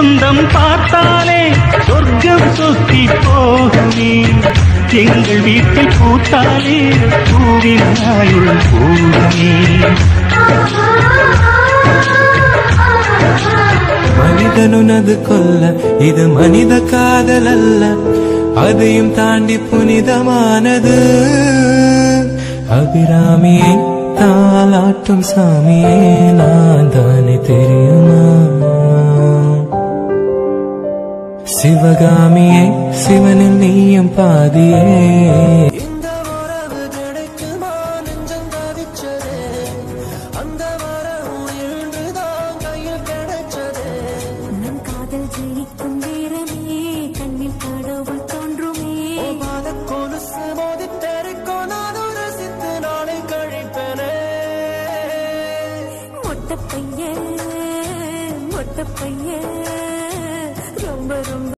சொந்தம் பார்த்தாலே சொர்க்கம் சொத்தி போகுமே எங்கள் வீட்டில் பூத்தாலே பூவின் நாயுள் போகுமே மனிதனுனது கொல்ல இது மனித காதல் அல்ல அதையும் தாண்டி புனிதமானது அபிராமியை தாளாட்டும் சாமியே நான் தானே தெரியுமா சிவகாமியே சிவனில் நீயும் பாதியே இந்த உறவு கிடைக்குமா நெஞ்சம் தவிச்சதே அந்த மரம் எழுந்துதான் கையில் கிடைச்சதே நம் காதல் ஜெயிக்கும் நேரமே கண்ணில் கடவுள் தோன்றுமே பாத கொலுசு மோதி தெருக்கும் நானும் ரசித்து நாளை கழிப்பனே மொட்டை பையன் மொட்டை பையன் ரொம்ப ரொம்ப